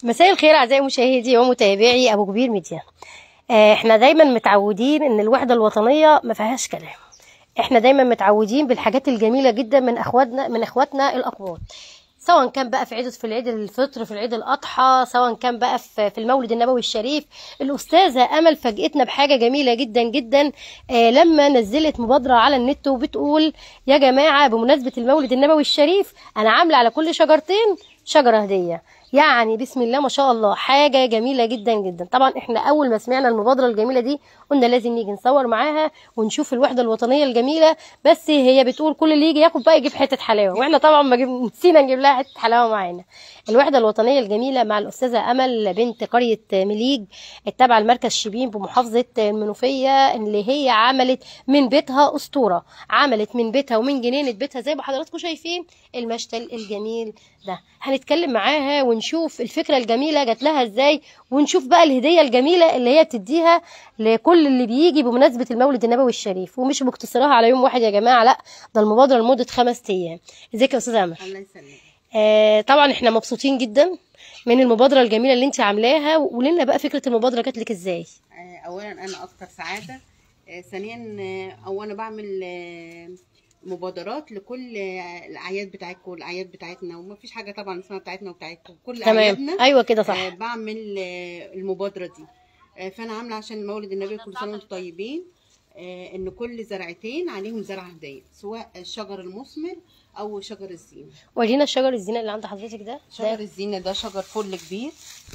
مساء الخير اعزائي مشاهدي ومتابعي ابو كبير ميديا آه، احنا دايما متعودين ان الوحده الوطنيه ما فيهاش كلام احنا دايما متعودين بالحاجات الجميله جدا من اخواتنا من اخواتنا الاقباط سواء كان بقى في عيد في العيد الفطر في العيد الاضحى سواء كان بقى في في المولد النبوي الشريف الاستاذه امل فاجئتنا بحاجه جميله جدا جدا آه لما نزلت مبادره على النت وبتقول يا جماعه بمناسبه المولد النبوي الشريف انا عامله على كل شجرتين شجره هديه يعني بسم الله ما شاء الله حاجه جميله جدا جدا طبعا احنا اول ما سمعنا المبادره الجميله دي قلنا لازم نيجي نصور معاها ونشوف الوحده الوطنيه الجميله بس هي بتقول كل اللي يجي ياخد بقى يجيب حته حلاوه واحنا طبعا ما جب... نسينا نجيب لها حته حلاوه معانا الوحده الوطنيه الجميله مع الاستاذه امل بنت قريه مليج التابعه لمركز شبين بمحافظه المنوفيه اللي هي عملت من بيتها اسطوره عملت من بيتها ومن جنينه بيتها زي ما حضراتكم شايفين المشتل الجميل ده هنتكلم معاها ونشوف الفكره الجميله جات لها ازاي ونشوف بقى الهديه الجميله اللي هي بتديها لكل اللي بيجي بمناسبه المولد النبوي الشريف ومش مقتصراها على يوم واحد يا جماعه لا ده المبادره لمده خمس ايام ازيك يا استاذه امل الله يسلمك آه طبعا احنا مبسوطين جدا من المبادره الجميله اللي انت عاملاها وقولي لنا بقى فكره المبادره جات لك ازاي آه، اولا انا اكثر سعاده آه، ثانيا آه، او انا بعمل آه، مبادرات لكل آه، الاعياد بتاعتكم والاعياد بتاعتنا وما فيش حاجه طبعا اسمها بتاعتنا وبتاعتكم كل تمام اعيادنا ايوه كده آه، صح بعمل آه، المبادره دي آه، فانا عامله عشان مولد النبي كل سنه وانتم طيبين آه، ان كل زرعتين عليهم زرعه هديه سواء الشجر المثمر او شجر الزينه ورينا الشجر الزينه اللي عند حضرتك ده شجر ده, الزينه ده شجر فل كبير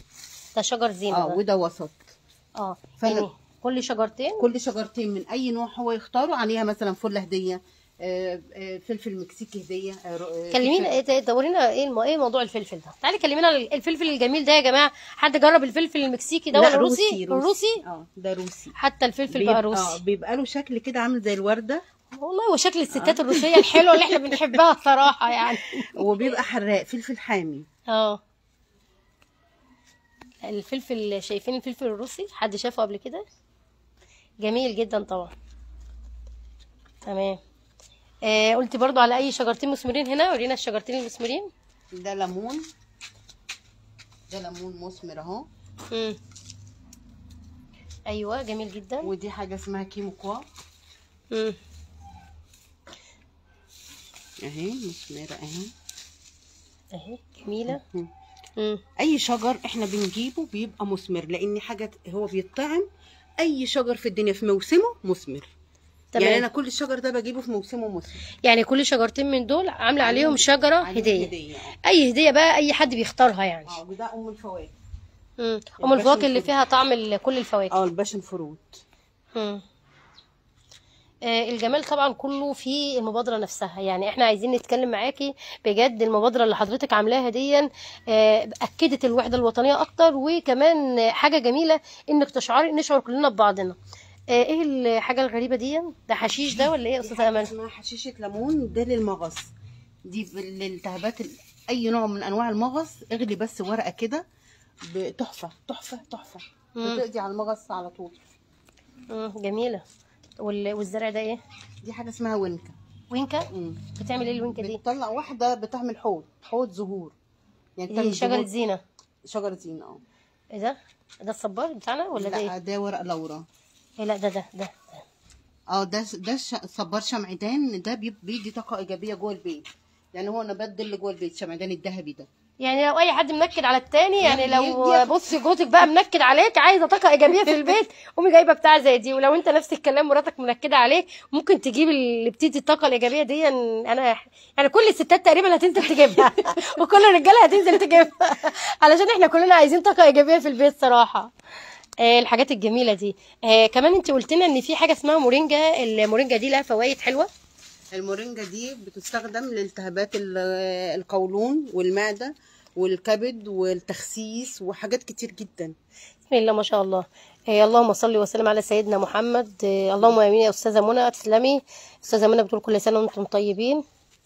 ده شجر زينه اه ده. وده وسط اه فأنا- يعني كل شجرتين كل شجرتين من اي نوع هو يختاره عليها مثلا فل هديه آه، آه، فلفل مكسيكي هديه آه، ر- آه، كلمينا فلفل- ايه دورينا ايه الم... ايه موضوع الفلفل ده تعالي كلمينا عن الفلفل الجميل ده يا جماعه حد جرب الفلفل المكسيكي ده لا، ولا الروسي روسي الروسي اه ده روسي حتى الفلفل بيبقى, بقى آه روسي بيبقى له شكل كده عامل زي الورده والله وشكل الستات الروسيه الحلوه اللي احنا بنحبها صراحه يعني وبيبقى حراق فلفل حامي اه الفلفل شايفين الفلفل الروسي حد شافه قبل كده جميل جدا طبعا تمام آه قلت برضو على اي شجرتين مثمرين هنا ورينا الشجرتين المثمرين ده ليمون ده ليمون مثمر اهو مم. ايوه جميل جدا ودي حاجه اسمها كيمو كوا مم. اهي مثمره اهي اهي جميله مم. مم. اي شجر احنا بنجيبه بيبقى مثمر لان حاجه هو بيطعم اي شجر في الدنيا في موسمه مثمر تمام يعني انا كل الشجر ده بجيبه في موسمه مثمر يعني كل شجرتين من دول عامله عليهم شجره عليه هديه هديه اه اي هديه بقى اي حد بيختارها يعني اه وده ام الفواكه مم. ام الفواكه اللي فيها طعم ال- كل الفواكه اه الباشن فروت مم. آه، الجمال طبعا كله في المبادرة نفسها يعني احنا عايزين نتكلم معاكي بجد المبادرة اللي حضرتك عاملاها دي آه، أكدت الوحدة الوطنية أكتر وكمان آه، حاجة جميلة إنك تشعري نشعر كلنا ببعضنا آه، ايه الحاجة الغريبة دي ده حشيش ده ولا ايه يا دي أستاذة حاجة أمل اسمها حشيشه ليمون ده للمغص دي في الالتهابات ال- اي نوع من انواع المغص اغلي بس ورقه كده ب- تحفه تحفه تحفه مم. بتقضي على المغص على طول مم، جميلة وال- والزرع ده ايه دي حاجه اسمها ونكه وينكا مم. بتعمل ايه الوينكا دي بتطلع واحده بتعمل حوض حوض زهور يعني دي بتعمل شجرة زهور- زينة شجره زينه اه ايه ده ده الصبار بتاعنا ولا ده ايه لا ده ورق لورا إيه، لا ده ده ده اه ده ده ش- صبار شمعدان ده بي- بيدي طاقه ايجابيه جوه البيت يعني هو نبات ظل جوه البيت شمعدان الذهبي ده يعني لو اي حد منكد على التاني يعني يعني لو ياخد- بصي جوزك بقى منكد عليك عايزه طاقه ايجابيه في البيت قومي جايبه بتاع زي دي ولو انت نفس الكلام مراتك منكده عليك ممكن تجيب اللي بتدي الطاقه الايجابيه دي انا يعني كل الستات تقريبا هتنزل تجيبها وكل الرجاله هتنزل تجيبها علشان احنا كلنا عايزين طاقه ايجابيه في البيت صراحه آه الحاجات الجميله دي آه كمان انت قلت لنا ان في حاجه اسمها مورينجا المورينجا دي لها فوائد حلوه المورينجا دي بتستخدم لالتهابات ال- القولون والمعده والكبد والتخسيس وحاجات كتير جدا بسم الله ما شاء الله إيه اللهم صل وسلم على سيدنا محمد إيه اللهم امين يا استاذه منى تسلمي استاذه منى بتقول كل سنه وانتم طيبين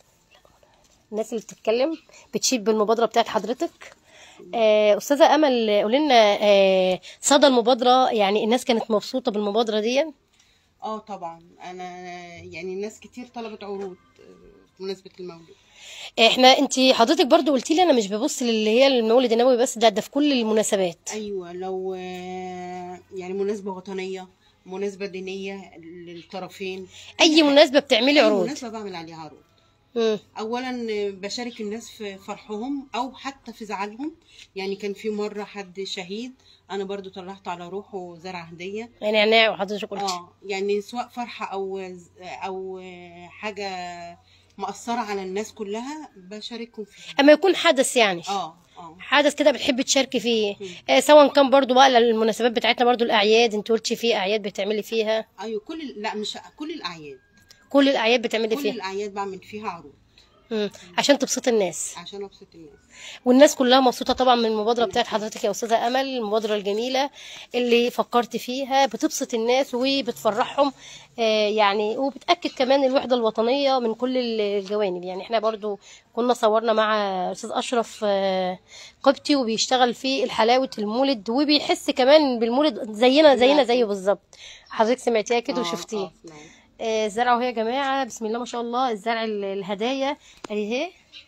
الناس اللي بتتكلم بتشيد بالمبادره بتاعت حضرتك آه، استاذه امل قولي لنا آه، صدى المبادره يعني الناس كانت مبسوطه بالمبادره دي اه طبعا انا يعني ناس كتير طلبت عروض آه، بمناسبه المولد احنا انت حضرتك برضو قلتي لي انا مش ببص للي هي المولد النبوي بس ده ده في كل المناسبات ايوه لو آه، يعني مناسبه وطنيه مناسبه دينيه للطرفين اي مناسبه بتعملي أي عروض مناسبه بعمل عليها عروض مم. اولا بشارك الناس في فرحهم او حتى في زعلهم يعني كان في مره حد شهيد انا برضو طلعت على روحه زرع هديه يعني نعناع وحضرتك قلتي اه يعني سواء فرحه او او حاجه مأثره على الناس كلها بشاركهم فيها اما يكون حدث يعني اه اه حدث كده بتحبي تشاركي فيه آه سواء كان برضو بقى المناسبات بتاعتنا برضو الاعياد انت قلتي في اعياد بتعملي فيها ايوه كل لا مش كل الاعياد كل الاعياد بتعملي كل فيها الاعياد بعمل فيها عروض مم. عشان تبسطي الناس عشان ابسط الناس والناس كلها مبسوطه طبعا من المبادره بتاعت حضرتك يا استاذه امل المبادره الجميله اللي فكرت فيها بتبسط الناس وبتفرحهم آه، يعني وبتاكد كمان الوحده الوطنيه من كل الجوانب يعني احنا برضو كنا صورنا مع استاذ اشرف آه، قبطي وبيشتغل في حلاوه المولد وبيحس كمان بالمولد زينا زينا زيه بالظبط حضرتك سمعتيها كده آه، وشفتيه آه، نعم. آه، الزرع اهو يا جماعه بسم الله ما شاء الله الزرع ال- الهدايا اهي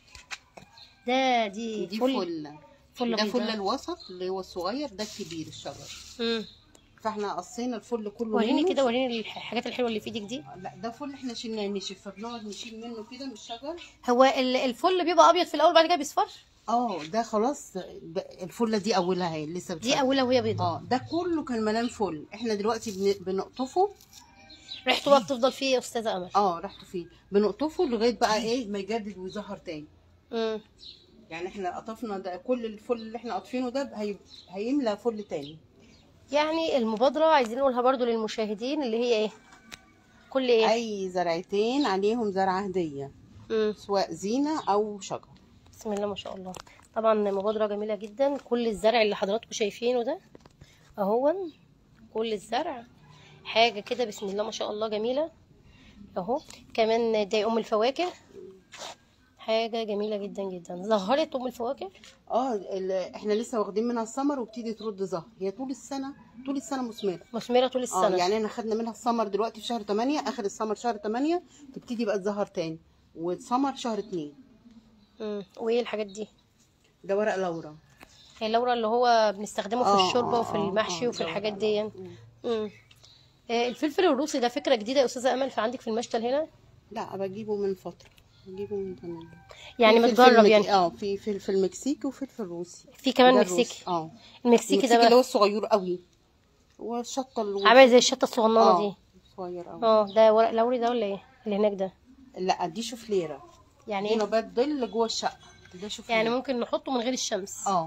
ده دي, دي فل فل فل ده بيضاء. فل الوسط اللي هو الصغير ده الكبير الشجر مم. فاحنا قصينا الفل كله وريني منه. كده وريني الحاجات الحلوه اللي في ايدك دي لا ده فل احنا شلناه نشف فبنقعد نشيل منه كده من الشجر هو ال- الفل بيبقى ابيض في الاول بعد كده بيصفر اه ده خلاص ده- الفله دي اولها هي لسه دي بتشتغل. اولها وهي بيضاء اه ده كله كان ملان فل احنا دلوقتي بن- بنقطفه ريحته بقى بتفضل فيه يا استاذه امل اه ريحته فيه بنقطفه لغايه بقى ايه ما يجدد ويظهر تاني مم. يعني احنا قطفنا ده كل الفل اللي احنا قاطفينه ده هي... هيملى فل تاني يعني المبادره عايزين نقولها برضو للمشاهدين اللي هي ايه كل ايه اي زرعتين عليهم زرعه هديه مم. سواء زينه او شجر بسم الله ما شاء الله طبعا مبادره جميله جدا كل الزرع اللي حضراتكم شايفينه ده اهو كل الزرع حاجه كده بسم الله ما شاء الله جميله اهو كمان دي ام الفواكه حاجه جميله جدا جدا ظهرت ام الفواكه اه ال- احنا لسه واخدين منها السمر وبتدي ترد ظهر هي طول السنه طول السنه مثمره مثمره طول اه السنه يعني احنا خدنا منها السمر دلوقتي في شهر 8 اخر السمر شهر 8 تبتدي بقى تظهر تاني والسمر شهر 2 مم. وايه الحاجات دي ده ورق لورا هي اللورا اللي هو بنستخدمه في آه، الشوربه آه، وفي آه، المحشي آه، وفي ده الحاجات ورق دي لورا. مم. آه، الفلفل الروسي ده فكره جديده يا استاذه امل في عندك في المشتل هنا لا بجيبه من فتره بجيبه من زمان يعني في متجرب فلفل- يعني اه في فلفل مكسيكي وفلفل روسي في كمان ده مكسيكي الروسي. اه المكسيكي المكسيكي ده اللي بقى هو الصغير قوي والشطه اللي عامل زي الشطه الصغننه اه دي صغير قوي اه ده ورق لوري ده ولا ايه اللي هناك ده لا دي شوفليره يعني دي ايه نبات ظل جوه الشقه ده شوفليره يعني ممكن نحطه من غير الشمس اه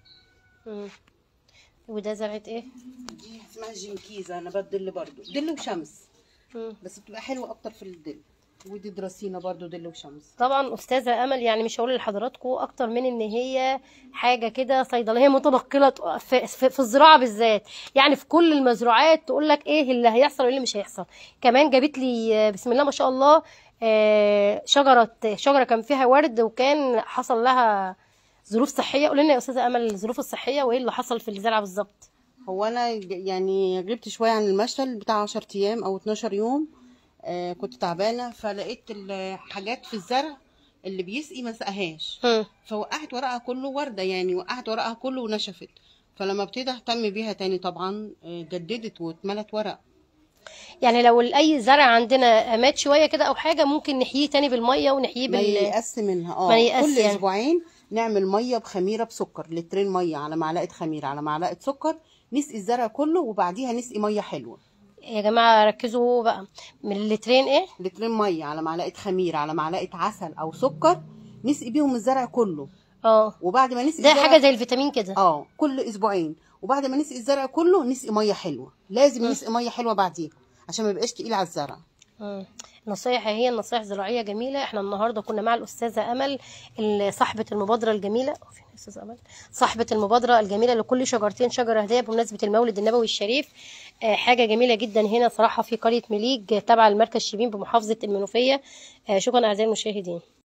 مم. وده زرعه ايه دي اسمها جنكيزه نبات ظل برضو ظل وشمس مم. بس بتبقى حلوه اكتر في الظل ودي دراسينا برضو ظل وشمس طبعا استاذه امل يعني مش هقول لحضراتكم اكتر من ان هي حاجه كده صيدليه متنقله في, في, في الزراعه بالذات يعني في كل المزروعات تقول لك ايه اللي هيحصل وايه اللي مش هيحصل كمان جابت لي آه، بسم الله ما شاء الله آه، شجره شجره كان فيها ورد وكان حصل لها ظروف صحيه قول لنا يا استاذه امل الظروف الصحيه وايه اللي حصل في الزرعه بالظبط هو انا ج- يعني غبت شويه عن المشتل بتاع 10 ايام او 12 يوم آه كنت تعبانه فلقيت الحاجات في الزرع اللي بيسقي ما سقاهاش مم. فوقعت ورقها كله ورده يعني وقعت ورقها كله ونشفت فلما ابتدي اهتم بيها تاني طبعا آه، جددت واتملت ورق يعني لو اي زرع عندنا مات شويه كده او حاجه ممكن نحييه تاني بالميه ونحييه ما بال ييأس منها اه ما ييأس كل يعني. اسبوعين نعمل ميه بخميره بسكر لترين ميه على معلقه خميره على معلقه سكر نسقي الزرع كله وبعديها نسقي ميه حلوه يا جماعة ركزوا بقى من اللترين ايه لترين ميه على معلقه خميره على معلقه عسل او سكر نسقي بيهم الزرع كله اه وبعد ما نسقي ده الزرع حاجة زي الفيتامين كده اه كل اسبوعين وبعد ما نسقي الزرع كله نسقي ميه حلوه لازم نسقي ميه حلوه بعديها عشان ما يبقاش تقيل على الزرع مم. نصايح هي النصايح زراعية جميلة احنا النهاردة كنا مع الأستاذة أمل ال- صاحبة المبادرة الجميلة أو فين الأستاذة أمل صاحبة المبادرة الجميلة لكل شجرتين شجرة هدية بمناسبة المولد النبوي الشريف آه، حاجة جميلة جدا هنا صراحة في قرية مليج تبع المركز شبين بمحافظة المنوفية آه، شكرا أعزائي المشاهدين